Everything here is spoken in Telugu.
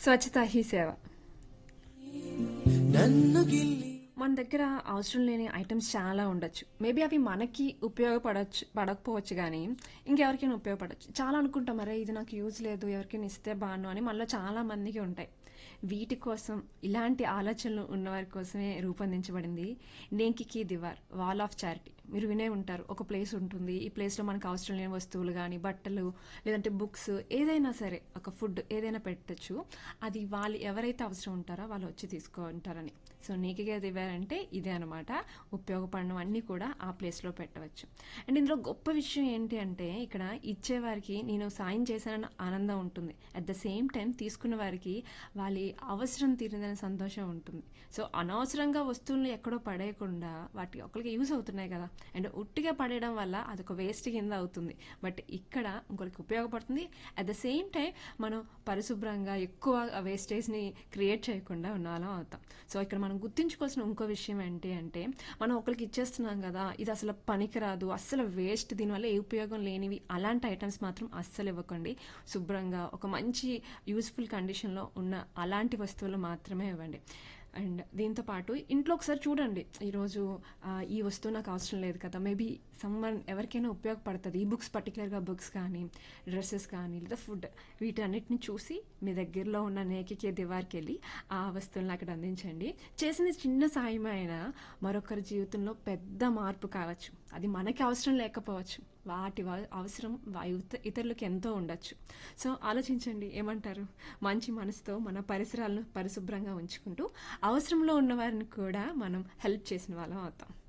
స్వచ్ఛత హీ సేవ నన్ను గిల్లి మన దగ్గర అవసరం లేని ఐటమ్స్ చాలా ఉండొచ్చు మేబీ అవి మనకి ఉపయోగపడచ్చు పడకపోవచ్చు కానీ ఇంకెవరికైనా ఉపయోగపడచ్చు చాలా అనుకుంటాం మరే ఇది నాకు యూజ్ లేదు ఎవరికైనా ఇస్తే బాను అని మనలో చాలా మందికి ఉంటాయి వీటి కోసం ఇలాంటి ఆలోచనలు ఉన్నవారి కోసమే రూపొందించబడింది Neki ki Deewar wall of charity మీరు వినే ఉంటారు ఒక ప్లేస్ ఉంటుంది ఈ ప్లేస్లో మనకు అవసరం లేని వస్తువులు కానీ బట్టలు లేదంటే బుక్స్ ఏదైనా సరే ఒక ఫుడ్ ఏదైనా పెట్టచ్చు అది వాళ్ళు ఎవరైతే అవసరం ఉంటారో వాళ్ళు వచ్చి తీసుకుంటారని సో నీకిగా దివారంటే ఇదే అనమాట ఉపయోగపడడం అన్నీ కూడా ఆ ప్లేస్లో పెట్టవచ్చు అండ్ ఇందులో గొప్ప విషయం ఏంటి అంటే ఇక్కడ ఇచ్చేవారికి నేను సాయం చేశానన్న ఆనందం ఉంటుంది అట్ ద సేమ్ టైం తీసుకున్న వారికి వాళ్ళ అవసరం తీరిందనే సంతోషం ఉంటుంది సో అనవసరంగా వస్తువులను ఎక్కడో పడేయకుండా వాటికి ఒకరికి యూస్ అవుతున్నాయి కదా అండ్ ఉట్టిగా పడేయడం వల్ల అదొక వేస్ట్ కింద అవుతుంది బట్ ఇక్కడ ఇంకొకరికి ఉపయోగపడుతుంది అట్ ద సేమ్ టైం మనం పరిశుభ్రంగా ఎక్కువ వేస్టేజ్ని క్రియేట్ చేయకుండా ఉన్న వాళ్ళం అవుతాం సో ఇక్కడ మనం గుర్తుంచుకోవాల్సిన ఇంకో విషయం ఏంటి అంటే మనం ఒకరికి ఇచ్చేస్తున్నాం కదా ఇది అసలు పనికిరాదు అస్సలు వేస్ట్ దీనివల్ల ఏ ఉపయోగం లేనివి అలాంటి ఐటమ్స్ మాత్రం అస్సలు ఇవ్వకండి శుభ్రంగా ఒక మంచి యూస్ఫుల్ కండిషన్లో ఉన్న అలాంటి వస్తువులు మాత్రమే ఇవ్వండి అండ్ దీంతో పాటు ఇంట్లో ఒకసారి చూడండి ఈరోజు ఆ, ఈ వస్తువు నాకు అవసరం లేదు కదా మేబీ సమ్మన్ ఎవరికైనా ఉపయోగపడుతుంది ఈ బుక్స్ పర్టికులర్గా బుక్స్ కానీ డ్రెస్సెస్ కానీ లేదా ఫుడ్ వీటన్నిటిని చూసి మీ దగ్గరలో ఉన్న నేకికే దివార్కి వెళ్ళి ఆ వస్తువులను అక్కడ అందించండి చేసిన చిన్న సాయం అయినా మరొకరి జీవితంలో పెద్ద మార్పు కావచ్చు అది మనకి అవసరం లేకపోవచ్చు వాటి వ- అవసరం వా- ఇత- ఇతరులకు ఎంతో ఉండొచ్చు సో ఆలోచించండి ఏమంటారు మంచి మనసుతో మన పరిసరాలను పరిశుభ్రంగా ఉంచుకుంటూ అవసరంలో ఉన్న వారిని కూడా మనం హెల్ప్ చేసిన వాళ్ళం అవుతాం